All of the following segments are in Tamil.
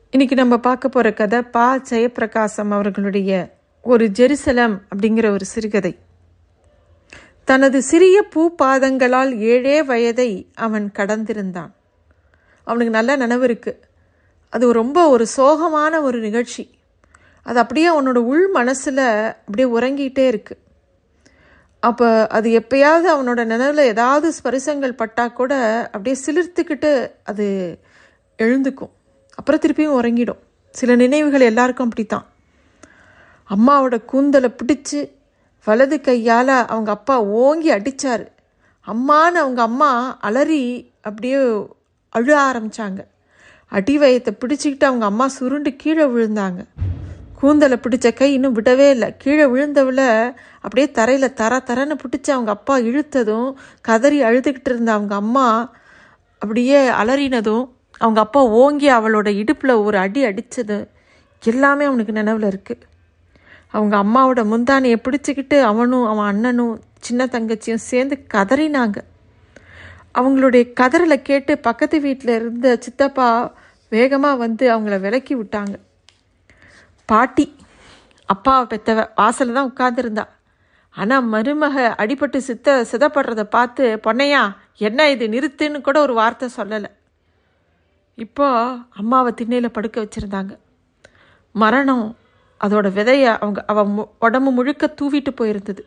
இன்னைக்கு நம்ம பார்க்க போகிற கதை பா ஜெயப்பிரகாசம் அவர்களுடைய ஒரு ஜெருசலம் அப்படிங்கிற ஒரு சிறுகதை தனது சிறிய பூ பாதங்களால் ஏழே வயதை அவன் கடந்திருந்தான் அவனுக்கு நல்ல நினைவு இருக்கு அது ரொம்ப ஒரு சோகமான ஒரு நிகழ்ச்சி அது அப்படியே அவனோட உள் மனசில் அப்படியே உறங்கிட்டே இருக்கு அப்போ அது எப்பயாவது அவனோட நினைவில் ஏதாவது ஸ்பரிசங்கள் பட்டால் கூட அப்படியே சிலிர்த்துக்கிட்டு அது எழுந்துக்கும் அப்புறம் திருப்பியும் உறங்கிடும் சில நினைவுகள் எல்லாருக்கும் அப்படித்தான் அம்மாவோட கூந்தலை பிடிச்சு வலது கையால் அவங்க அப்பா ஓங்கி அடித்தார் அம்மான்னு அவங்க அம்மா அலறி அப்படியே அழ ஆரம்பித்தாங்க அடி வயத்தை பிடிச்சிக்கிட்டு அவங்க அம்மா சுருண்டு கீழே விழுந்தாங்க கூந்தலை பிடிச்ச கை இன்னும் விடவே இல்லை கீழே விழுந்தவள அப்படியே தரையில் தர தரன்னு பிடிச்சி அவங்க அப்பா இழுத்ததும் கதறி அழுதுகிட்டு இருந்த அவங்க அம்மா அப்படியே அலறினதும் அவங்க அப்பா ஓங்கி அவளோட இடுப்பில் ஒரு அடி அடித்தது எல்லாமே அவனுக்கு நினைவில் இருக்குது அவங்க அம்மாவோட முந்தானையை பிடிச்சிக்கிட்டு அவனும் அவன் அண்ணனும் சின்ன தங்கச்சியும் சேர்ந்து கதறினாங்க அவங்களுடைய கதறலை கேட்டு பக்கத்து வீட்டில் இருந்த சித்தப்பா வேகமாக வந்து அவங்கள விலக்கி விட்டாங்க பாட்டி அப்பாவை பெத்தவ வாசலில் தான் உட்காந்துருந்தா ஆனால் மருமக அடிபட்டு சித்த சிதப்படுறத பார்த்து பொன்னையா என்ன இது நிறுத்துன்னு கூட ஒரு வார்த்தை சொல்லலை இப்போ அம்மாவை திண்ணையில் படுக்க வச்சுருந்தாங்க மரணம் அதோட விதையை அவங்க அவ மு- உடம்பு முழுக்க தூவிட்டு போயிருந்தது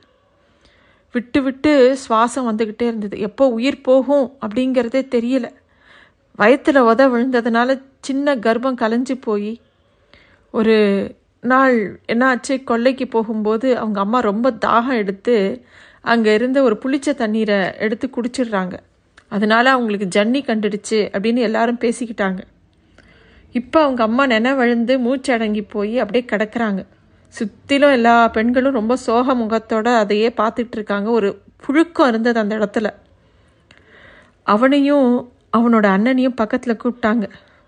விட்டு விட்டு சுவாசம் வந்துக்கிட்டே இருந்தது எப்போ உயிர் போகும் அப்படிங்கிறதே தெரியல வயத்தில் உத விழுந்ததுனால சின்ன கர்ப்பம் கலைஞ்சு போய் ஒரு நாள் என்னாச்சு கொல்லைக்கு போகும்போது அவங்க அம்மா ரொம்ப தாகம் எடுத்து அங்கே இருந்த ஒரு புளிச்ச தண்ணீரை எடுத்து குடிச்சிடுறாங்க அதனால அவங்களுக்கு ஜன்னி கண்டுடுச்சு அப்படின்னு எல்லாரும் பேசிக்கிட்டாங்க இப்போ அவங்க அம்மா நினைவழுந்து மூச்சடங்கி போய் அப்படியே கிடக்குறாங்க சுற்றிலும் எல்லா பெண்களும் ரொம்ப சோக முகத்தோட அதையே பார்த்துட்டு இருக்காங்க ஒரு புழுக்கம் இருந்தது அந்த இடத்துல அவனையும் அவனோட அண்ணனையும் பக்கத்தில் கூப்பிட்டாங்க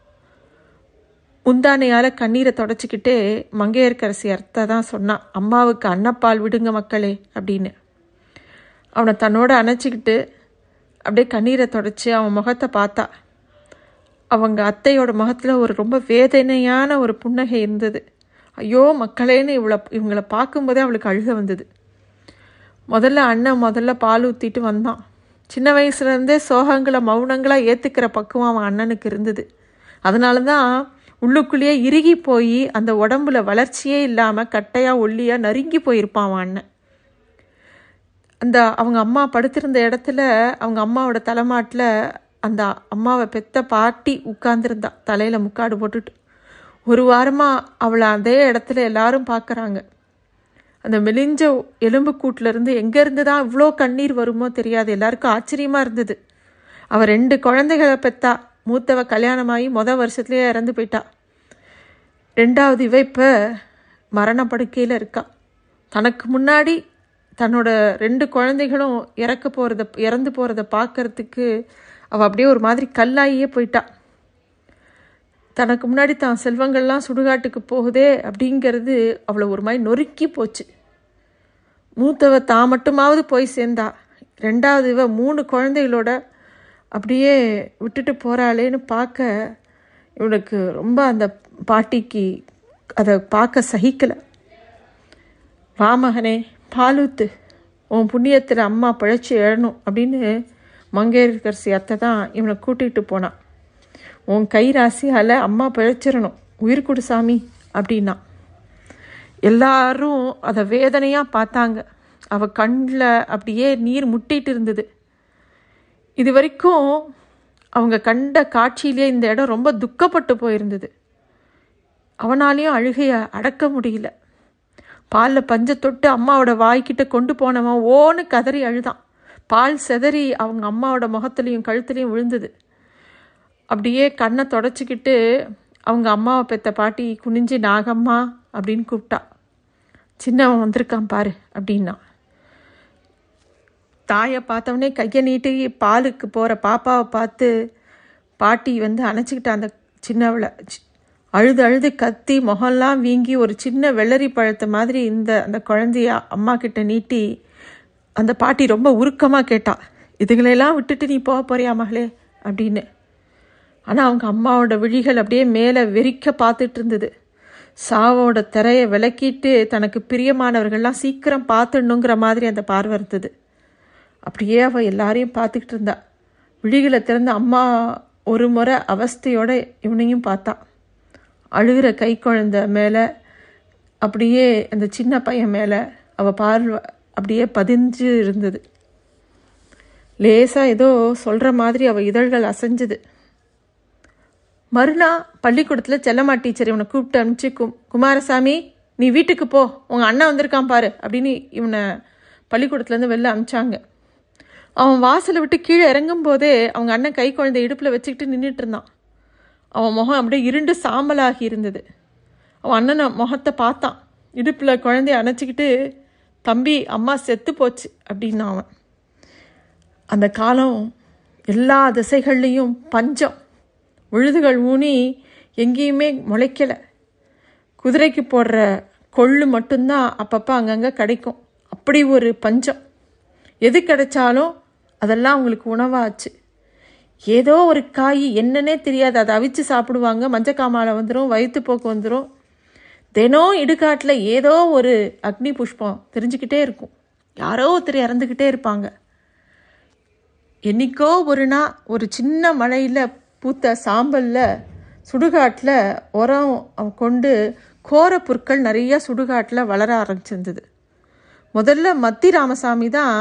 முந்தானையால் கண்ணீரை தொடச்சிக்கிட்டே மங்கையர்க்கரசி அர்த்தா தான் சொன்னான் அம்மாவுக்கு அன்னப்பால் விடுங்க மக்களே அப்படின்னு அவனை தன்னோட அணைச்சிக்கிட்டு அப்படியே கண்ணீரை தொடச்சி அவன் முகத்தை பார்த்தா அவங்க அத்தையோட முகத்தில் ஒரு ரொம்ப வேதனையான ஒரு புன்னகை இருந்தது ஐயோ மக்களேன்னு இவளை இவங்களை பார்க்கும்போதே அவளுக்கு அழுக வந்தது முதல்ல அண்ணன் முதல்ல பால் ஊற்றிட்டு வந்தான் சின்ன வயசுலேருந்தே சோகங்களை மௌனங்களாக ஏற்றுக்கிற பக்குவம் அவன் அண்ணனுக்கு இருந்தது அதனால தான் உள்ளுக்குள்ளேயே இறுகி போய் அந்த உடம்புல வளர்ச்சியே இல்லாமல் கட்டையாக ஒல்லியாக நறுங்கி போயிருப்பான் அவன் அண்ணன் அந்த அவங்க அம்மா படுத்திருந்த இடத்துல அவங்க அம்மாவோட தலைமாட்டில் அந்த அம்மாவை பெத்த பாட்டி உட்கார்ந்திருந்தா தலையில் முக்காடு போட்டுட்டு ஒரு வாரமாக அவளை அதே இடத்துல எல்லாரும் பார்க்குறாங்க அந்த மெலிஞ்ச எலும்பு கூட்டிலேருந்து எங்கேருந்து தான் இவ்வளோ கண்ணீர் வருமோ தெரியாது எல்லாருக்கும் ஆச்சரியமாக இருந்தது அவள் ரெண்டு குழந்தைகளை பெத்தா மூத்தவ கல்யாணமாகி மொதல் வருஷத்துலேயே இறந்து போயிட்டா ரெண்டாவது இவ இப்போ மரணப்படுக்கையில் இருக்கா தனக்கு முன்னாடி தன்னோட ரெண்டு குழந்தைகளும் இறக்க போகிறத இறந்து போகிறத பார்க்கறதுக்கு அவள் அப்படியே ஒரு மாதிரி கல்லாகியே போயிட்டா தனக்கு முன்னாடி தான் செல்வங்கள்லாம் சுடுகாட்டுக்கு போகுதே அப்படிங்கிறது அவளை ஒரு மாதிரி நொறுக்கி போச்சு மூத்தவ தான் மட்டுமாவது போய் சேர்ந்தா ரெண்டாவது இவ மூணு குழந்தைகளோட அப்படியே விட்டுட்டு போகிறாளேன்னு பார்க்க இவனுக்கு ரொம்ப அந்த பாட்டிக்கு அதை பார்க்க சகிக்கலை வா மகனே பாலூத்து உன் புண்ணியத்தில் அம்மா பிழைச்சி எழணும் அப்படின்னு மங்கையரசி அத்தை தான் இவனை கூட்டிகிட்டு போனான் உன் கை ராசியால் அம்மா பிழைச்சிடணும் உயிர் கொடு சாமி அப்படின்னா எல்லாரும் அதை வேதனையாக பார்த்தாங்க அவ கண்ணில் அப்படியே நீர் முட்டிட்டு இருந்தது இது வரைக்கும் அவங்க கண்ட காட்சியிலே இந்த இடம் ரொம்ப துக்கப்பட்டு போயிருந்தது அவனாலையும் அழுகைய அடக்க முடியல பாலில் பஞ்சை தொட்டு அம்மாவோட வாய்க்கிட்ட கொண்டு போனவன் ஓன்னு கதறி அழுதான் பால் செதறி அவங்க அம்மாவோட முகத்துலேயும் கழுத்துலேயும் விழுந்தது அப்படியே கண்ணை தொடச்சிக்கிட்டு அவங்க அம்மாவை பெத்த பாட்டி குனிஞ்சு நாகம்மா அப்படின்னு கூப்பிட்டா சின்னவன் வந்திருக்கான் பாரு அப்படின்னா தாயை பார்த்தவொடனே கையை நீட்டி பாலுக்கு போகிற பாப்பாவை பார்த்து பாட்டி வந்து அணைச்சிக்கிட்ட அந்த சின்னவளை சி- அழுது அழுது கத்தி முகம்லாம் வீங்கி ஒரு சின்ன வெள்ளரி பழத்தை மாதிரி இந்த அந்த குழந்தைய அம்மா கிட்ட நீட்டி அந்த பாட்டி ரொம்ப உருக்கமாக கேட்டா இதுங்களெல்லாம் விட்டுட்டு நீ போக போறியா மகளே அப்படின்னு ஆனால் அவங்க அம்மாவோட விழிகள் அப்படியே மேலே வெறிக்க பார்த்துட்டு இருந்தது சாவோட திரையை விளக்கிட்டு தனக்கு பிரியமானவர்கள்லாம் சீக்கிரம் பார்த்துடணுங்கிற மாதிரி அந்த பார்வை இருந்தது அப்படியே அவள் எல்லாரையும் பார்த்துக்கிட்டு இருந்தா விழிகளை திறந்து அம்மா ஒரு முறை அவஸ்தையோட இவனையும் பார்த்தா அழுகிற கை குழந்தை மேலே அப்படியே அந்த சின்ன பையன் மேலே அவள் பார்வை அப்படியே பதிஞ்சு இருந்தது லேசாக ஏதோ சொல்கிற மாதிரி அவள் இதழ்கள் அசைஞ்சுது மறுநாள் பள்ளிக்கூடத்தில் செல்லம்மா டீச்சர் இவனை கூப்பிட்டு அனுப்பிச்சு கும் குமாரசாமி நீ வீட்டுக்கு போ உங்கள் அண்ணன் வந்திருக்கான் பாரு அப்படின்னு இவனை பள்ளிக்கூடத்துலேருந்து வெளில அனுப்பிச்சாங்க அவன் வாசலை விட்டு கீழே இறங்கும் போதே அவங்க அண்ணன் கை குழந்தை இடுப்பில் வச்சுக்கிட்டு நின்றுட்டு இருந்தான் அவன் முகம் அப்படியே இருண்டு சாம்பலாகி இருந்தது அவன் அண்ணனை முகத்தை பார்த்தான் இடுப்பில் குழந்தைய அணைச்சிக்கிட்டு தம்பி அம்மா செத்து போச்சு அப்படின்னா அவன் அந்த காலம் எல்லா திசைகள்லேயும் பஞ்சம் உழுதுகள் ஊனி எங்கேயுமே முளைக்கலை குதிரைக்கு போடுற கொள்ளு மட்டும்தான் அப்பப்போ அங்கங்கே கிடைக்கும் அப்படி ஒரு பஞ்சம் எது கிடைச்சாலும் அதெல்லாம் அவங்களுக்கு உணவாச்சு ஏதோ ஒரு காய் என்னன்னே தெரியாது அதை அவிச்சு சாப்பிடுவாங்க மஞ்சக்காமாலை வந்துடும் வயிற்றுப்போக்கு வந்துடும் தினம் இடுகாட்டில் ஏதோ ஒரு அக்னி புஷ்பம் தெரிஞ்சுக்கிட்டே இருக்கும் யாரோ ஒருத்தர் இறந்துக்கிட்டே இருப்பாங்க என்னைக்கோ ஒரு நாள் ஒரு சின்ன மழையில் பூத்த சாம்பலில் சுடுகாட்டில் உரம் கொண்டு கோர புற்கள் நிறைய சுடுகாட்டில் வளர ஆரம்பிச்சிருந்தது முதல்ல மத்தி ராமசாமி தான்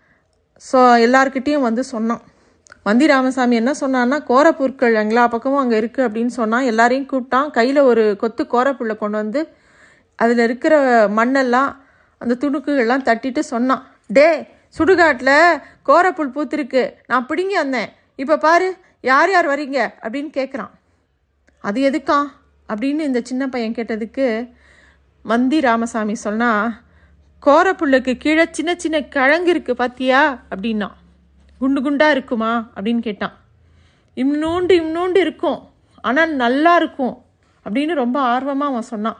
ஸோ எல்லார்கிட்டேயும் வந்து சொன்னான் மந்தி ராமசாமி என்ன சொன்னான்னா கோரப்புற்கள் எல்லா பக்கமும் அங்கே இருக்குது அப்படின்னு சொன்னான் எல்லாரையும் கூப்பிட்டான் கையில் ஒரு கொத்து கோரப்புல்லை கொண்டு வந்து அதில் இருக்கிற மண்ணெல்லாம் அந்த துணுக்குகள்லாம் தட்டிட்டு சொன்னான் டே சுடுகாட்டில் கோரப்புல் பூத்திருக்கு நான் பிடுங்கி வந்தேன் இப்போ பாரு யார் யார் வரீங்க அப்படின்னு கேட்குறான் அது எதுக்கா அப்படின்னு இந்த சின்ன பையன் கேட்டதுக்கு மந்தி ராமசாமி சொன்னா கோரப்புல்லுக்கு கீழே சின்ன சின்ன கிழங்கு இருக்கு பாத்தியா அப்படின்னா குண்டு குண்டா இருக்குமா அப்படின்னு கேட்டான் இம்னூண்டு இம்னூண்டு இருக்கும் ஆனால் நல்லா இருக்கும் அப்படின்னு ரொம்ப ஆர்வமாக அவன் சொன்னான்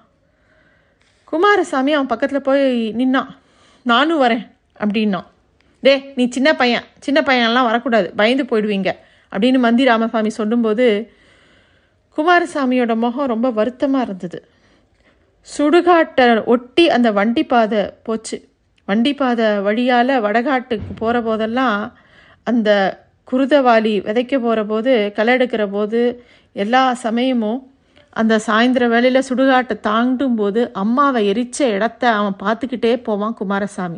குமாரசாமி அவன் பக்கத்தில் போய் நின்னான் நானும் வரேன் அப்படின்னான் டே நீ சின்ன பையன் சின்ன பையன்லாம் வரக்கூடாது பயந்து போயிடுவீங்க அப்படின்னு மந்தி ராமசாமி சொல்லும்போது குமாரசாமியோட முகம் ரொம்ப வருத்தமாக இருந்தது சுடுகாட்டை ஒட்டி அந்த வண்டி பாதை போச்சு வண்டி பாதை வழியால் வடகாட்டுக்கு போகிற போதெல்லாம் அந்த குருதவாளி விதைக்க போகிற போது களை எடுக்கிற போது எல்லா சமயமும் அந்த சாயந்தர வேளையில் சுடுகாட்டை தாண்டும் போது அம்மாவை எரிச்ச இடத்த அவன் பார்த்துக்கிட்டே போவான் குமாரசாமி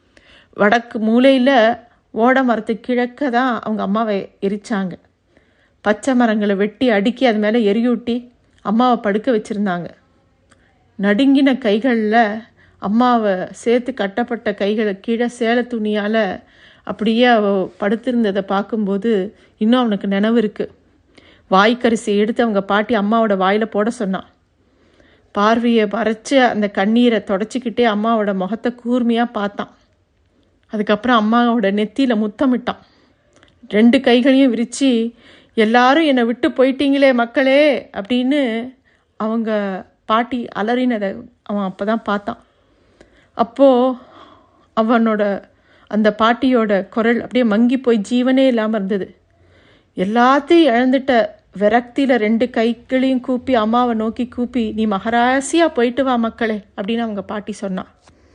வடக்கு மூலையில் ஓட மரத்துக்கு கிழக்க தான் அவங்க அம்மாவை எரிச்சாங்க பச்சை மரங்களை வெட்டி அடுக்கி அது மேலே எரியூட்டி அம்மாவை படுக்க வச்சுருந்தாங்க நடுங்கின கைகளில் அம்மாவை சேர்த்து கட்டப்பட்ட கைகளை கீழே சேலை துணியால் அப்படியே அவ படுத்திருந்ததை பார்க்கும்போது இன்னும் அவனுக்கு நினைவு இருக்குது வாய்க்கரிசி எடுத்து அவங்க பாட்டி அம்மாவோட வாயில் போட சொன்னான் பார்வையை மறைச்சு அந்த கண்ணீரை தொடச்சிக்கிட்டே அம்மாவோட முகத்தை கூர்மையாக பார்த்தான் அதுக்கப்புறம் அம்மாவோட நெத்தியில் முத்தமிட்டான் ரெண்டு கைகளையும் விரித்து எல்லாரும் என்னை விட்டு போயிட்டீங்களே மக்களே அப்படின்னு அவங்க பாட்டி அலறினதை அவன் அப்போ தான் பார்த்தான் அப்போது அவனோட அந்த பாட்டியோட குரல் அப்படியே மங்கி போய் ஜீவனே இல்லாமல் இருந்தது எல்லாத்தையும் இழந்துட்ட விரக்தியில் ரெண்டு கைகளையும் கூப்பி அம்மாவை நோக்கி கூப்பி நீ மகராசியாக போயிட்டு வா மக்களே அப்படின்னு அவங்க பாட்டி சொன்னான்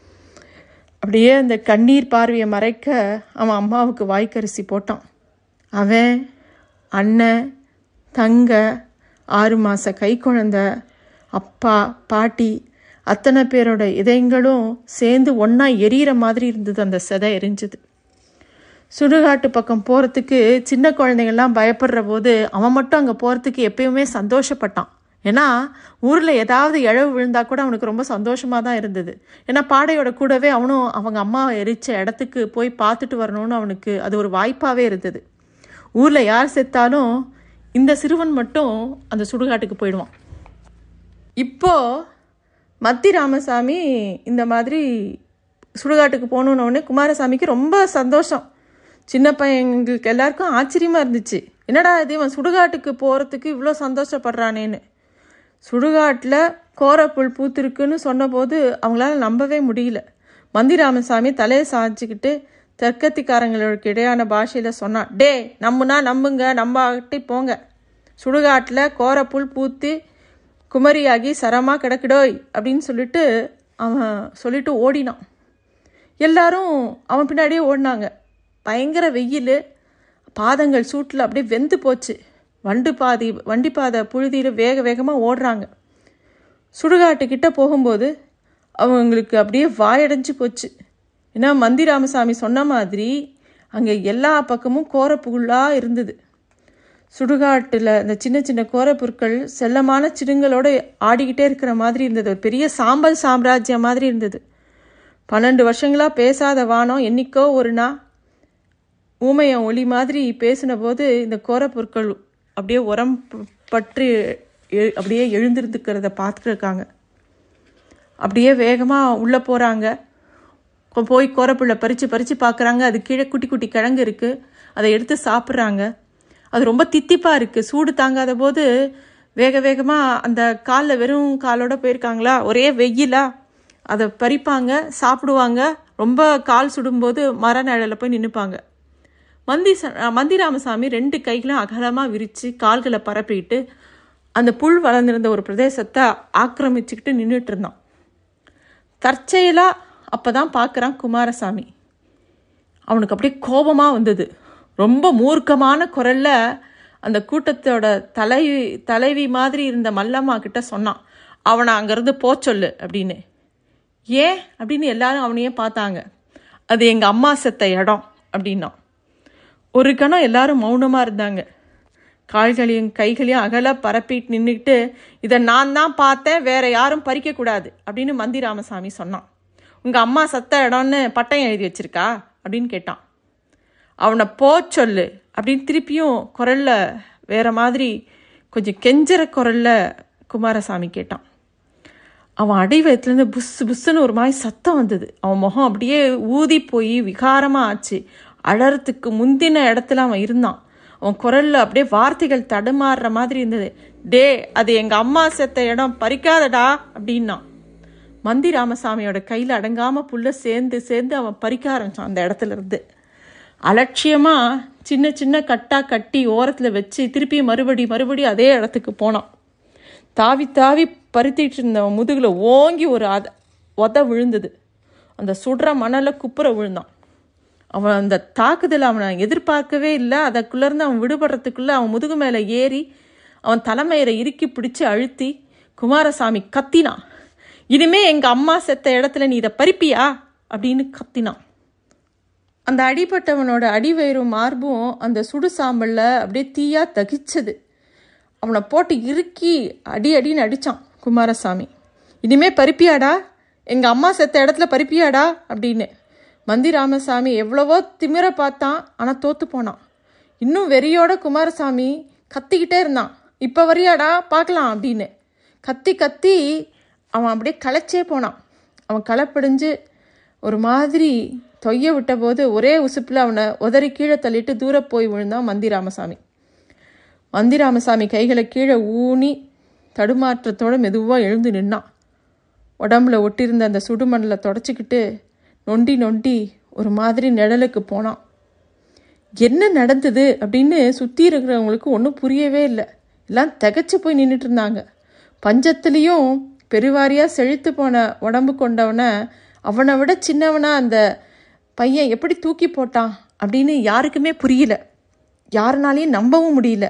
அப்படியே அந்த கண்ணீர் பார்வையை மறைக்க அவன் அம்மாவுக்கு வாய்க்கரிசி போட்டான் அவன் அண்ணன் தங்க ஆறு மாத கை குழந்த அப்பா பாட்டி அத்தனை பேரோட இதயங்களும் சேர்ந்து ஒன்றா எரியிற மாதிரி இருந்தது அந்த செதை எரிஞ்சுது சுடுகாட்டு பக்கம் போகிறதுக்கு சின்ன குழந்தைங்கள்லாம் பயப்படுற போது அவன் மட்டும் அங்கே போகிறதுக்கு எப்பயுமே சந்தோஷப்பட்டான் ஏன்னா ஊரில் ஏதாவது இழவு விழுந்தா கூட அவனுக்கு ரொம்ப சந்தோஷமாக தான் இருந்தது ஏன்னா பாடையோட கூடவே அவனும் அவங்க அம்மா எரிச்ச இடத்துக்கு போய் பார்த்துட்டு வரணும்னு அவனுக்கு அது ஒரு வாய்ப்பாகவே இருந்தது ஊரில் யார் செத்தாலும் இந்த சிறுவன் மட்டும் அந்த சுடுகாட்டுக்கு போயிடுவான் இப்போ மத்தி ராமசாமி இந்த மாதிரி சுடுகாட்டுக்கு போகணுன்னொடனே குமாரசாமிக்கு ரொம்ப சந்தோஷம் சின்ன பையங்களுக்கு எல்லாருக்கும் ஆச்சரியமாக இருந்துச்சு என்னடா இது இவன் சுடுகாட்டுக்கு போகிறதுக்கு இவ்வளோ சந்தோஷப்படுறானேன்னு சுடுகாட்டில் கோரப்புல் பூத்திருக்குன்னு சொன்னபோது அவங்களால நம்பவே முடியல மந்தி ராமசாமி தலையை சாய்ச்சிக்கிட்டு தெற்கத்திக்காரங்களுக்கு இடையான பாஷையில் சொன்னான் டே நம்புனா நம்புங்க நம்பாட்டி போங்க சுடுகாட்டில் கோரப்புல் பூத்து குமரியாகி சரமாக கிடக்குடோய் அப்படின்னு சொல்லிட்டு அவன் சொல்லிட்டு ஓடினான் எல்லாரும் அவன் பின்னாடியே ஓடினாங்க பயங்கர வெயில் பாதங்கள் சூட்டில் அப்படியே வெந்து போச்சு வண்டு பாதி வண்டி பாதை புழுதியில் வேக வேகமாக ஓடுறாங்க சுடுகாட்டுக்கிட்ட போகும்போது அவங்களுக்கு அப்படியே வாயடைஞ்சு போச்சு ஏன்னா மந்தி ராமசாமி சொன்ன மாதிரி அங்கே எல்லா பக்கமும் கோரப்புகளாக இருந்தது சுடுகாட்டில் இந்த சின்ன சின்ன கோரப்புற்கள் செல்லமான சிடுங்களோடு ஆடிக்கிட்டே இருக்கிற மாதிரி இருந்தது ஒரு பெரிய சாம்பல் சாம்ராஜ்யம் மாதிரி இருந்தது பன்னெண்டு வருஷங்களாக பேசாத வானம் என்னைக்கோ ஒரு நாள் ஊமையம் ஒளி மாதிரி பேசின போது இந்த கோரப்பொருட்கள் அப்படியே உரம் ப- பற்றி எ- அப்படியே எழுந்திருந்துக்கிறத பார்த்துருக்காங்க அப்படியே வேகமாக உள்ளே போகிறாங்க போய் கோரப்புள்ள பறித்து பறித்து பார்க்குறாங்க அது கீழே குட்டி குட்டி கிழங்கு இருக்குது அதை எடுத்து சாப்பிட்றாங்க அது ரொம்ப தித்திப்பாக இருக்குது சூடு தாங்காத போது வேக வேகமாக அந்த காலில் வெறும் காலோட போயிருக்காங்களா ஒரே வெயிலா அதை பறிப்பாங்க சாப்பிடுவாங்க ரொம்ப கால் சுடும்போது மர நிழலில் போய் நின்றுப்பாங்க மந்தி ச- மந்தி ராமசாமி ரெண்டு கைகளும் அகலமாக விரித்து கால்களை பரப்பிட்டு அந்த புல் வளர்ந்திருந்த ஒரு பிரதேசத்தை ஆக்கிரமிச்சுக்கிட்டு நின்றுட்டு இருந்தான் தற்செயலாக அப்போ தான் பார்க்குறான் குமாரசாமி அவனுக்கு அப்படியே கோபமாக வந்தது ரொம்ப மூர்க்கமான குரல்ல அந்த கூட்டத்தோட தலை தலைவி மாதிரி இருந்த மல்லம்மா கிட்ட சொன்னான் அவனை அங்கேருந்து போ சொல்லு அப்படின்னு ஏன் அப்படின்னு எல்லாரும் அவனையே பார்த்தாங்க அது எங்கள் அம்மா செத்த இடம் அப்படின்னா ஒரு கணம் எல்லாரும் மௌனமாக இருந்தாங்க கால்களையும் கைகளையும் அகல பரப்பிட்டு நின்றுக்கிட்டு இதை நான் தான் பார்த்தேன் வேற யாரும் பறிக்கக்கூடாது அப்படின்னு மந்தி ராமசாமி சொன்னான் உங்கள் அம்மா சத்த இடம்னு பட்டயம் எழுதி வச்சிருக்கா அப்படின்னு கேட்டான் அவனை போ சொல்லு அப்படின்னு திருப்பியும் குரல்ல வேற மாதிரி கொஞ்சம் கெஞ்சற குரல்ல குமாரசாமி கேட்டான் அவன் அடிவயத்துலேருந்து புஸ் புஸ்ஸுன்னு ஒரு மாதிரி சத்தம் வந்தது அவன் முகம் அப்படியே ஊதி போய் விகாரமாக ஆச்சு அழறதுக்கு முந்தின இடத்துல அவன் இருந்தான் அவன் குரல்ல அப்படியே வார்த்தைகள் தடுமாறுற மாதிரி இருந்தது டே அது எங்கள் அம்மா செத்த இடம் பறிக்காதடா அப்படின்னான் மந்தி ராமசாமியோட கையில் அடங்காமல் புல்ல சேர்ந்து சேர்ந்து அவன் பறிக்க ஆரம்பிச்சான் அந்த இடத்துல இருந்து அலட்சியமாக சின்ன சின்ன கட்டா கட்டி ஓரத்தில் வச்சு திருப்பி மறுபடி மறுபடி அதே இடத்துக்கு போனான் தாவி தாவி பருத்திட்டு இருந்தவன் முதுகில் ஓங்கி ஒரு அத உத விழுந்தது அந்த சுடுற மணலை குப்புற விழுந்தான் அவன் அந்த தாக்குதல் அவனை எதிர்பார்க்கவே இல்லை அதுக்குள்ளேருந்து அவன் விடுபடுறதுக்குள்ளே அவன் முதுகு மேலே ஏறி அவன் தலைமையில இறுக்கி பிடிச்சு அழுத்தி குமாரசாமி கத்தினான் இனிமே எங்கள் அம்மா செத்த இடத்துல நீ இதை பறிப்பியா அப்படின்னு கத்தினான் அந்த அடிபட்டவனோட அடிவயிறும் மார்பும் அந்த சுடு சாம்பல்ல அப்படியே தீயா தகிச்சது அவனை போட்டு இறுக்கி அடி அடின்னு அடிச்சான் குமாரசாமி இனிமே பறிப்பியாடா எங்க அம்மா செத்த இடத்துல பறிப்பியாடா அப்படின்னு மந்தி ராமசாமி எவ்வளவோ திமிர பார்த்தான் ஆனா தோத்து போனான் இன்னும் வெறியோட குமாரசாமி கத்திக்கிட்டே இருந்தான் இப்போ வரியாடா பார்க்கலாம் அப்படின்னு கத்தி கத்தி அவன் அப்படியே களைச்சே போனான் அவன் களப்பிடிஞ்சு ஒரு மாதிரி தொய்ய விட்ட போது ஒரே உசுப்பில் அவனை உதறி கீழே தள்ளிட்டு தூர போய் விழுந்தான் மந்தி ராமசாமி மந்தி ராமசாமி கைகளை கீழே ஊனி தடுமாற்றத்தோட மெதுவாக எழுந்து நின்னான் உடம்புல ஒட்டியிருந்த அந்த சுடுமணலை தொடச்சிக்கிட்டு நொண்டி நொண்டி ஒரு மாதிரி நிழலுக்கு போனான் என்ன நடந்தது அப்படின்னு சுற்றி இருக்கிறவங்களுக்கு ஒன்றும் புரியவே இல்லை எல்லாம் திகைச்சு போய் நின்றுட்டு இருந்தாங்க பஞ்சத்துலேயும் பெருவாரியாக செழித்து போன உடம்பு கொண்டவனை அவனை விட சின்னவனா அந்த பையன் எப்படி தூக்கி போட்டான் அப்படின்னு யாருக்குமே புரியல யாருனாலையும் நம்பவும் முடியல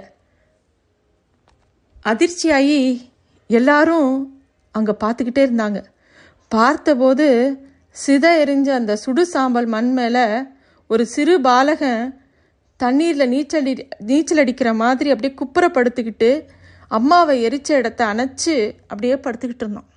அதிர்ச்சியாகி எல்லாரும் அங்கே பார்த்துக்கிட்டே இருந்தாங்க பார்த்தபோது சித எரிஞ்ச அந்த சுடு சாம்பல் மண் மேலே ஒரு சிறு பாலகன் தண்ணீரில் நீச்சல் அடி- நீச்சல் அடிக்கிற மாதிரி அப்படியே குப்புற படுத்துக்கிட்டு அம்மாவை எரிச்ச இடத்த அணைச்சு அப்படியே படுத்துக்கிட்டு இருந்தான்